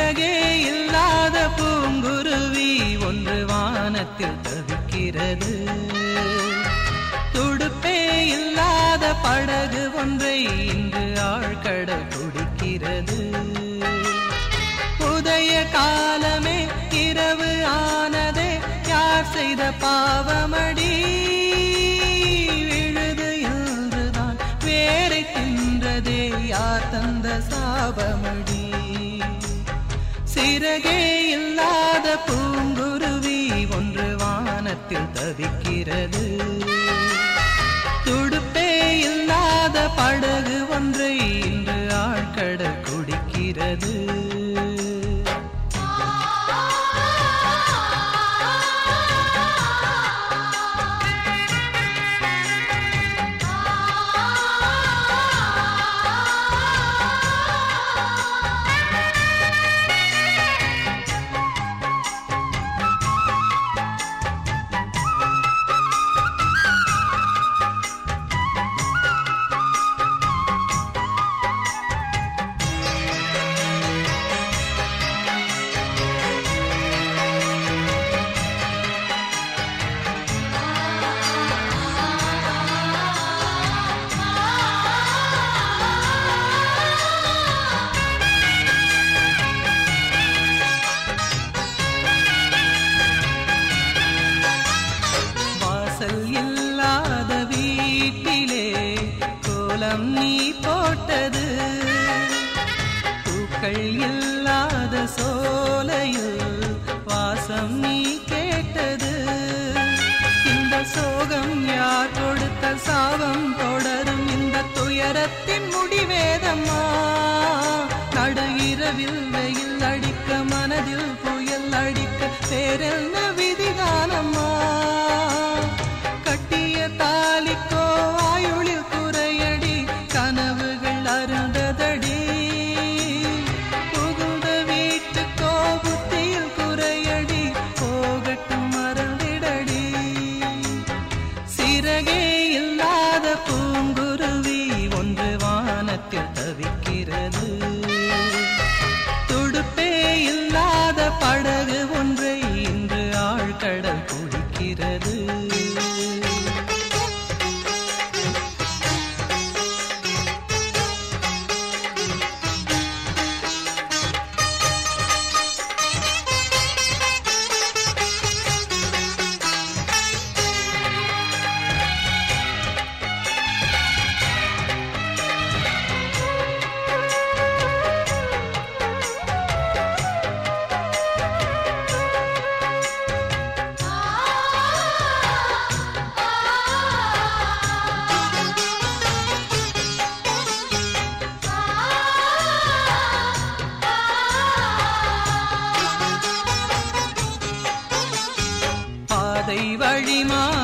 சிறகே இல்லாத பூங்குருவி ஒன்று வானத்தில் தவிக்கிறது துடுப்பே இல்லாத படகு ஒன்றை இன்று ஆழ்கடல் குடிக்கிறது உதய காலமே இரவு ஆனதே யார் செய்த பாவமடி விழுது என்றுதான் வேரை தின்றதே யார் தந்த சாபமடி சிறகே இல்லாத பூங்குருவி ஒன்று வானத்தில் தவிக்கிறது துடுப்பே இல்லாத படகு ஒன்றை இன்று ஆழ்கடல் குடிக்கிறது வாசல் இல்லாத வீட்டிலே கோலம் நீ போட்டது பூக்கள் இல்லாத சோலையில் வாசம் நீ கேட்டது இந்த சோகம் யார் கொடுத்த சாபம் தொடரும் இந்த துயரத்தின் முடிவேதம்மா நடு இரவில் வெயில் அடிக்க மனதில் புயல் அடிக்க பேரென்ன விதிகானம்மா கட்டிய தாலிக்கோ ஆயுளில் குறையடி கனவுகள் அருந்ததடி புகுந்த வீட்டுக்கோ புத்தியில் குறையடி போகட்டும் மறந்திடடி சிறகே இல்லாத பூங்குருவி ஒன்று வானத்தில் தவிக்கிறது துடுப்பே இல்லாத படகு ஒன்றை இன்று ஆழ்கடல் குடிக்கிறது பாதை வழி மாறி